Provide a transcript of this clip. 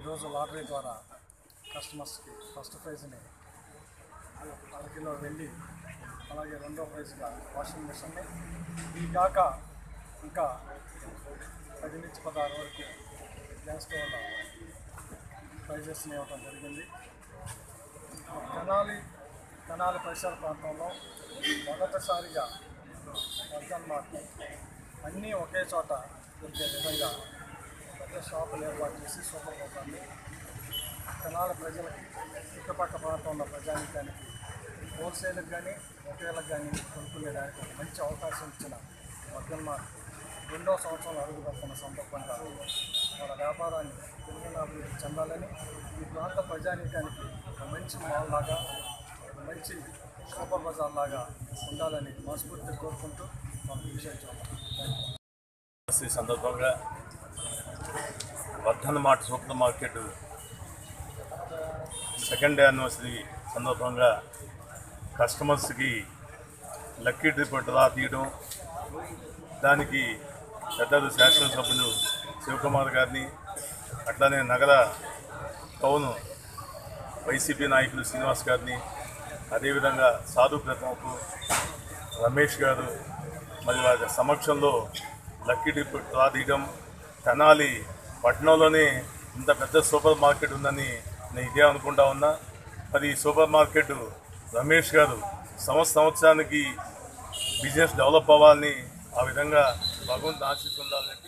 ఈరోజు లాటరీ ద్వారా కస్టమర్స్కి ఫస్ట్ ప్రైజ్ని అర కిలో వెండి అలాగే రెండో ప్రైజ్గా వాషింగ్ మిషన్ని ఇవి కాక ఇంకా పది నుంచి పదహారు వరకు గ్యాస్ స్టవ్ల ప్రైజెస్ని ఇవ్వడం జరిగింది తెనాలి తెనాలి పరిసర ప్రాంతంలో మొదటిసారిగా వర్ధన్ మార్ట్ అన్నీ ఒకే చోట దొరికే విధంగా పెద్ద షాపులు ఏర్పాటు చేసి సూపర్ మార్కెట్ని తెనాలి ప్రజలకి చుట్టుపక్కల ప్రాంతంలో ప్రజానికానికి హోల్సేల్కి కానీ రిటైల్కి కానీ కొనుక్కునేదానికి ఒక మంచి అవకాశం ఇచ్చిన వర్ధన్ మార్ట్ రెండో సంవత్సరంలో అడుగుపెడుతున్న సందర్భంగా వాళ్ళ వ్యాపారాన్ని తెలుగున అభివృద్ధి చెందాలని ఈ ప్రాంత ప్రజానీకానికి ఒక మంచి మాల్ లాగా ఒక మంచి సూపర్ బజార్ లాగా ఉండాలని మనస్ఫూర్తిగా కోరుకుంటూ మనం విషయం చూద్దాం ఈ సందర్భంగా Vardhan mart super market second anniversary సందర్భంగా కస్టమర్స్కి లక్కీ ట్రిప్ డ్రా తీయడం దానికి పెద్దలు శాసనసభ్యులు శివకుమార్ గారిని అట్లానే నగర టౌన్ వైసీపీ నాయకులు శ్రీనివాస్ గారిని అదేవిధంగా సాధు ప్రతిమకు రమేష్ గారు మరి వారి సమక్షంలో లక్కీ డిప్ డ్రా తీయడం తెనాలి పట్టణంలోనే ఇంత పెద్ద సూపర్ మార్కెట్ ఉందని నేను ఇదే అనుకుంటా ఉన్నా మరి ఈ సూపర్ మార్కెట్ రమేష్ గారు సంవత్సర సంవత్సరానికి బిజినెస్ డెవలప్ అవ్వాలని ఆ విధంగా భగవంతు ఆశిస్తుండాలని చెప్పి